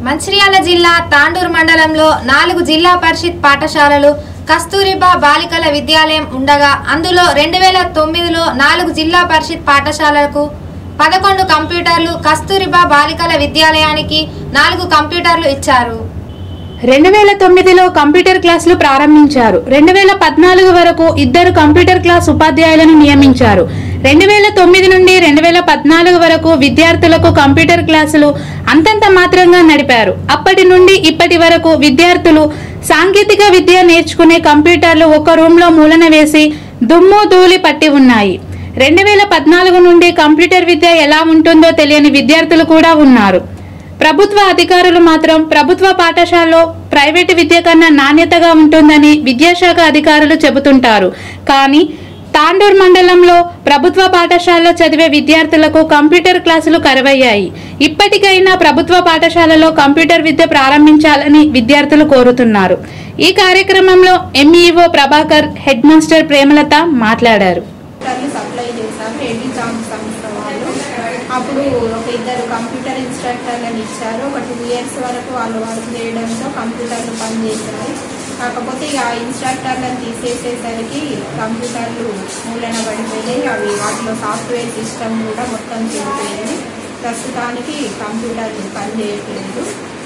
మంచిర్యాల జిల్లా తాండూరు మండలంలో నాలుగు జిల్లా పరిషత్ పాఠశాలలు కస్తూరిబా బాలికల విద్యాలయం ఉండగా అందులో రెండు వేల తొమ్మిదిలో నాలుగు జిల్లా పరిషత్ పాఠశాలలకు పదకొండు కంప్యూటర్లు కస్తూరిబా బాలికల విద్యాలయానికి నాలుగు కంప్యూటర్లు ఇచ్చారు రెండు వేల తొమ్మిదిలో కంప్యూటర్ క్లాసులు ప్రారంభించారు రెండు వేల పద్నాలుగు వరకు ఇద్దరు కంప్యూటర్ క్లాస్ ఉపాధ్యాయులను నియమించారు రెండు వేల తొమ్మిది నుండి రెండు వేల పద్నాలుగు వరకు విద్యార్థులకు కంప్యూటర్ క్లాసులు అంతంత మాత్రంగా నడిపారు అప్పటి నుండి ఇప్పటి వరకు విద్యార్థులు సాంకేతిక విద్య నేర్చుకునే కంప్యూటర్లు ఒక రూమ్లో మూలన వేసి దుమ్ము ధూళి పట్టి ఉన్నాయి రెండు వేల పద్నాలుగు నుండి కంప్యూటర్ విద్య ఎలా ఉంటుందో తెలియని విద్యార్థులు కూడా ఉన్నారు ప్రభుత్వ అధికారులు మాత్రం ప్రభుత్వ పాఠశాలలో ప్రైవేటు విద్య కన్నా నాణ్యతగా ఉంటుందని విద్యాశాఖ అధికారులు చెబుతుంటారు కానీ తాండూర్ మండలంలో ప్రభుత్వ పాఠశాలలో చదివే విద్యార్థులకు కంప్యూటర్ క్లాసులు కరువయ్యాయి ఇప్పటికైనా ప్రభుత్వ పాఠశాలలో కంప్యూటర్ విద్య ప్రారంభించాలని విద్యార్థులు కోరుతున్నారు ఈ కార్యక్రమంలో MEO Prabhakar head master Premalatha మాట్లాడారు కంప్యూటర్లు సప్లై చేశారు రెడ్డి జామ్ సంస్థ వాళ్ళు అప్పుడు ఒక ఇద్దరు కంప్యూటర్ ఇన్స్ట్రక్టర్లను ఇచ్చారు ఒక టూ ఇయర్స్ వరకు వాళ్ళు వర్క్ చేయడంతో కంప్యూటర్లు పనిచేశాయి కాకపోతే ఇక ఆ ఇన్స్ట్రక్టర్లను తీసేసేసరికి కంప్యూటర్లు మూలన పడిపోయాయి అవి వాటిలో సాఫ్ట్వేర్ సిస్టమ్ కూడా మొత్తం చెడిపోయింది ప్రస్తుతానికి కంప్యూటర్లు పనిచేయట్లేదు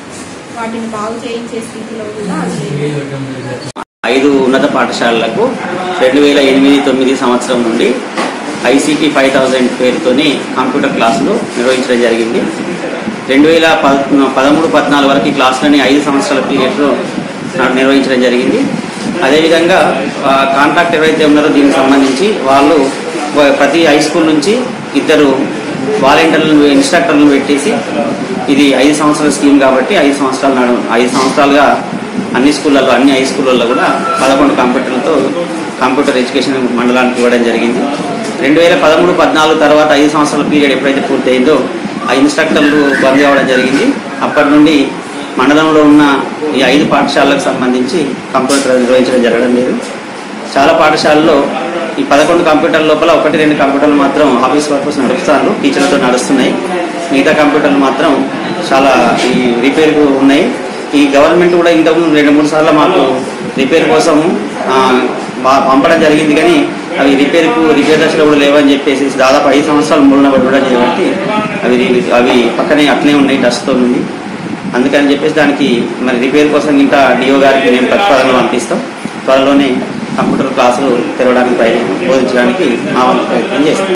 వాటిని బాగు చేయించే స్థితిలో కూడా అవి లేవు. ఐదు ఉన్నత పాఠశాలలకు రెండు వేల ఎనిమిది తొమ్మిది సంవత్సరం నుండి ఐసీటీ ఫైవ్ థౌజండ్ పేరుతోని కంప్యూటర్ క్లాసులు నిర్వహించడం జరిగింది రెండు వేల పదమూడు పద్నాలుగు వరకు ఈ క్లాసులని ఐదు సంవత్సరాల పీరియడ్లో నిర్వహించడం జరిగింది అదేవిధంగా ఆ, కాంట్రాక్ట్ ఎవరైతే ఉన్నారో దీనికి సంబంధించి వాళ్ళు వ- ప్రతి హై స్కూల్ నుంచి ఇద్దరు వాలంటీర్లను ఇన్స్ట్రక్టర్లను పెట్టేసి ఇది ఐదు సంవత్సరాల స్కీమ్ కాబట్టి ఐదు సంవత్సరాలు నడు ఐదు సంవత్సరాలుగా అన్ని స్కూళ్ళల్లో అన్ని హై స్కూళ్ళల్లో కూడా పదకొండు కంప్యూటర్లతో కంప్యూటర్ ఎడ్యుకేషన్ మండలానికి ఇవ్వడం జరిగింది రెండు వేల పదమూడు పద్నాలుగు తర్వాత ఐదు సంవత్సరాల పీరియడ్ ఎప్పుడైతే పూర్తయిందో ఆ ఇన్స్ట్రక్టర్లు బంద్ కావడం జరిగింది అప్పటి నుండి మండలంలో ఉన్న ఈ ఐదు పాఠశాలలకు సంబంధించి కంప్యూటర్ నిర్వహించడం జరగడం లేదు చాలా పాఠశాలల్లో ఈ పదకొండు కంప్యూటర్ల లోపల ఒకటి రెండు కంప్యూటర్లు మాత్రం ఆఫీస్ వర్కర్స్ నడుపుతారు టీచర్లతో నడుస్తున్నాయి మిగతా కంప్యూటర్లు మాత్రం చాలా ఈ రిపేర్కు ఉన్నాయి ఈ గవర్నమెంట్ కూడా ఇంతకుముందు రెండు మూడు సార్లు మాకు రిపేర్ కోసం ఆ, మా- పంపడం జరిగింది కానీ అవి రిపేర్కు రిపేర్ దశలో కూడా లేవని చెప్పేసి దాదాపు ఐదు సంవత్సరాలు మూలన పడడం చేయబట్టి అవి రి- అవి పక్కనే అట్లనే ఉన్నాయి డస్ట్తో ఉంది అందుకని చెప్పేసి దానికి మరి రిపేర్ కోసం ఇంకా డిఓ గారికి మేము ప్రతిపాదనలు పంపిస్తాం త్వరలోనే కంప్యూటర్ క్లాసులు తెరవడానికి ప్రయత్నం బోధించడానికి మా వంతు ప్రయత్నం చేస్తాం